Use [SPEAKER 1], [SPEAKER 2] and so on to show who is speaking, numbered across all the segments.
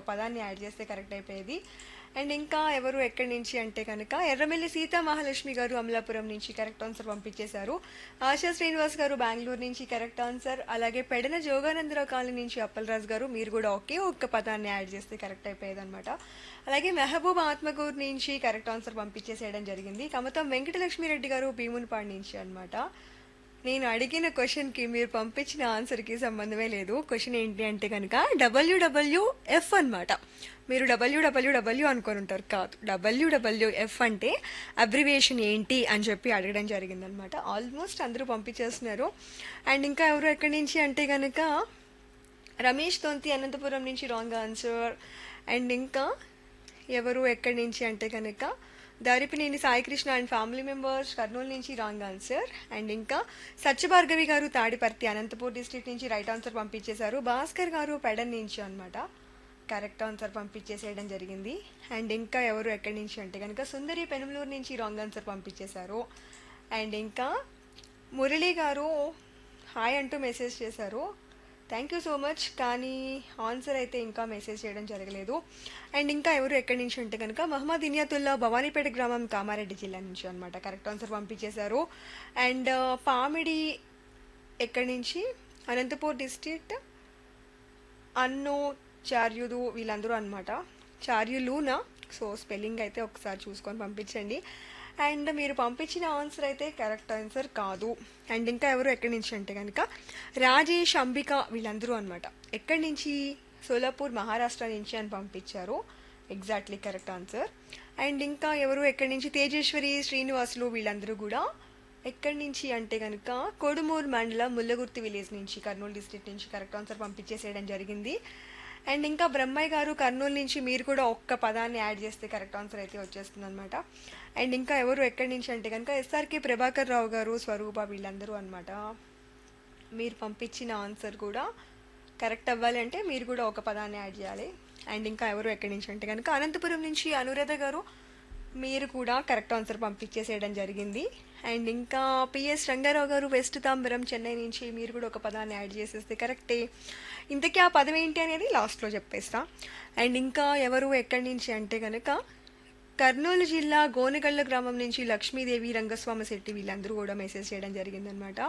[SPEAKER 1] పదాన్ని యాడ్ చేస్తే కరెక్ట్ అయిపోయేది అండ్ ఇంకా ఎవరు ఎక్కడి నుంచి అంటే కనుక ఎర్రమెల్లి సీతా మహాలక్ష్మి గారు అమలాపురం నుంచి కరెక్ట్ ఆన్సర్ పంపించేశారు ఆశా శ్రీనివాస్ గారు బెంగళూరు నుంచి కరెక్ట్ ఆన్సర్ అలాగే పెడన జోగానందరావు కాలనీ నుంచి అప్పలరాజు గారు మీరు కూడా ఒకే ఒక్క పదాన్ని యాడ్ చేస్తే కరెక్ట్ అయిపోయేది అనమాట అలాగే మెహబూబ్ ఆత్మకూరు నుంచి కరెక్ట్ ఆన్సర్ పంపించేసేయడం జరిగింది కమతం వెంకటలక్ష్మిరెడ్డి గారు భీమునిపాడు నుంచి అన్నమాట నేను అడిగిన క్వశ్చన్కి మీరు పంపించిన ఆన్సర్కి సంబంధమే లేదు క్వశ్చన్ ఏంటి అంటే కనుక డబ్ల్యూడబ్ల్యూఎఫ్ అన్నమాట మీరు డబ్ల్యూడబ్ల్యూడబ్ల్యూ అనుకొని ఉంటారు కాదు డబ్ల్యూడబ్ల్యూఎఫ్ అంటే అబ్రివేషన్ ఏంటి అని చెప్పి అడగడం జరిగిందనమాట ఆల్మోస్ట్ అందరూ పంపించేస్తున్నారు అండ్ ఇంకా ఎవరు ఎక్కడి నుంచి అంటే కనుక రమేష్ తొంతి అనంతపురం నుంచి రాంగ్ ఆన్సర్ అండ్ ఇంకా ఎవరు ఎక్కడి నుంచి అంటే కనుక Daripineni Saikrishna and family members Kurnool నుంచి రాంగ్ ఆన్సర్ అండ్ ఇంకా సత్యభార్గవి గారు తాడిపర్తి అనంతపూర్ డిస్ట్రిక్ట్ నుంచి రైట్ ఆన్సర్ పంపించేశారు భాస్కర్ గారు పెడన్ నుంచి అనమాట కరెక్ట్ ఆన్సర్ పంపించేసేయడం జరిగింది అండ్ ఇంకా ఎవరు ఎక్కడి నుంచి అంటే కనుక సుందరి పెనుమలూరు నుంచి రాంగ్ ఆన్సర్ పంపించేశారు అండ్ ఇంకా మురళి గారు హాయ్ అంటూ మెసేజ్ చేశారు థ్యాంక్ యూ సో మచ్ కానీ ఆన్సర్ అయితే ఇంకా మెసేజ్ చేయడం జరగలేదు అండ్ ఇంకా ఎవరు ఎక్కడి నుంచి ఉంటే కనుక మహమ్మద్ ఇనియాతుల్లా భవానీపేట గ్రామం కామారెడ్డి జిల్లా నుంచి అనమాట కరెక్ట్ ఆన్సర్ పంపించేశారు అండ్ పామిడి ఎక్కడి నుంచి అనంతపూర్ డిస్ట్రిక్ట్ అన్ను చార్యుడు వీళ్ళందరూ అనమాట చార్యులునా సో స్పెల్లింగ్ అయితే ఒకసారి చూసుకొని పంపించండి అండ్ మీరు పంపించిన ఆన్సర్ అయితే కరెక్ట్ ఆన్సర్ కాదు అండ్ ఇంకా ఎవరు ఎక్కడి నుంచి అంటే కనుక రాజేష్ అంబిక వీళ్ళందరూ అనమాట ఎక్కడి నుంచి సోలాపూర్ మహారాష్ట్ర నుంచి అని పంపించారు ఎగ్జాక్ట్లీ కరెక్ట్ ఆన్సర్ అండ్ ఇంకా ఎవరు ఎక్కడి నుంచి తేజేశ్వరి శ్రీనివాసులు వీళ్ళందరూ కూడా ఎక్కడి నుంచి అంటే కనుక కొడుమూరు మండలం ముల్లగుర్తి విలేజ్ నుంచి కర్నూలు డిస్ట్రిక్ట్ నుంచి కరెక్ట్ ఆన్సర్ పంపించేసేయడం జరిగింది అండ్ ఇంకా బ్రహ్మయ్య గారు కర్నూలు నుంచి మీరు కూడా ఒక్క పదాన్ని యాడ్ చేస్తే కరెక్ట్ ఆన్సర్ అయితే వచ్చేస్తుంది అనమాట అండ్ ఇంకా ఎవరు ఎక్కడి నుంచి అంటే కనుక ఎస్ఆర్కే ప్రభాకర్ రావు గారు స్వరూప వీళ్ళందరూ అనమాట మీరు పంపించిన ఆన్సర్ కూడా కరెక్ట్ అవ్వాలి అంటే మీరు కూడా ఒక పదాన్ని యాడ్ చేయాలి అండ్ ఇంకా ఎవరు ఎక్కడి నుంచి అంటే కనుక అనంతపురం నుంచి అనురాధ గారు మీరు కూడా కరెక్ట్ ఆన్సర్ పంపించేసేయడం జరిగింది అండ్ ఇంకా పిఎస్ రంగారావు గారు వెస్ట్ తాంబరం చెన్నై నుంచి మీరు కూడా ఒక పదాన్ని యాడ్ చేసేస్తే కరెక్టే ఇంతకీ ఆ పదం ఏంటి అనేది లాస్ట్లో చెప్పేస్తా అండ్ ఇంకా ఎవరు ఎక్కడి నుంచి అంటే కనుక కర్నూలు జిల్లా గోనగళ్ళ గ్రామం నుంచి లక్ష్మీదేవి రంగస్వామి శెట్టి వీళ్ళందరూ కూడా మెసేజ్ చేయడం జరిగిందనమాట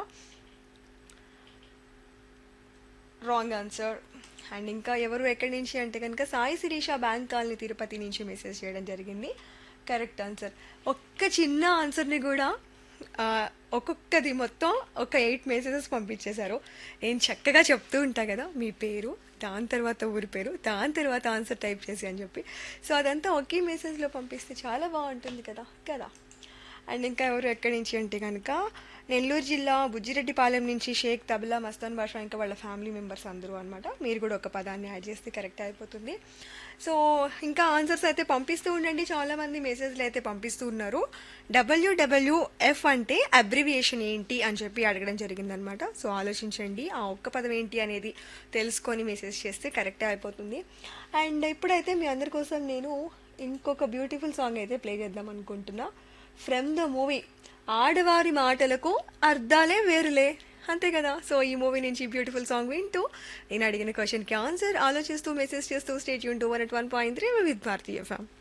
[SPEAKER 1] రాంగ్ ఆన్సర్ అండ్ ఇంకా ఎవరు ఎక్కడి నుంచి అంటే కనుక సాయి శిరీష బ్యాంక్ కాలనీ తిరుపతి నుంచి మెసేజ్ చేయడం జరిగింది కరెక్ట్ ఆన్సర్ ఒక్క చిన్న ఆన్సర్ని కూడా ఆ, ఒక్కొక్కది మొత్తం ఒక ఎయిట్ మెసేజెస్ పంపించేశారు నేను చక్కగా చెప్తూ ఉంటా కదా మీ పేరు దాని తర్వాత ఊరి పేరు దాని తర్వాత ఆన్సర్ టైప్ చేసి అని చెప్పి సో అదంతా ఒకే మెసేజ్లో పంపిస్తే చాలా బాగుంటుంది కదా కదా అండ్ ఇంకా ఎవరు ఎక్కడి నుంచి అంటే కనుక నెల్లూరు జిల్లా బుజ్జిరెడ్డిపాలెం నుంచి షేక్ తబలా మస్తాన్ బాషా ఇంకా వాళ్ళ ఫ్యామిలీ మెంబర్స్ అందరూ అనమాట మీరు కూడా ఒక పదాన్ని యాడ్ చేస్తే కరెక్ట్ అయిపోతుంది సో ఇంకా ఆన్సర్స్ అయితే పంపిస్తూ ఉండండి చాలామంది మెసేజ్లు అయితే పంపిస్తూ ఉన్నారు డబ్ల్యూడబ్ల్యూఎఫ్ అంటే అబ్రివియేషన్ ఏంటి అని చెప్పి అడగడం జరిగిందనమాట సో ఆలోచించండి ఆ ఒక్క పదం ఏంటి అనేది తెలుసుకొని మెసేజ్ చేస్తే కరెక్టే అయిపోతుంది అండ్ ఇప్పుడైతే మీ అందరి కోసం నేను ఇంకొక బ్యూటిఫుల్ సాంగ్ అయితే ప్లే చేద్దాం అనుకుంటున్నా ఫ్రమ్ ద మూవీ ఆడవారి మాటలకు అర్థాలే వేరులే అంతే కదా సో ఈ మూవీ నుంచి బ్యూటిఫుల్ సాంగ్ వింటూ నేను అడిగిన క్వశ్చన్కి ఆన్సర్ ఆలోచిస్తూ మెసేజ్ చేస్తూ స్టేట్ యూన్ to one eight one point three with Bharatiya FM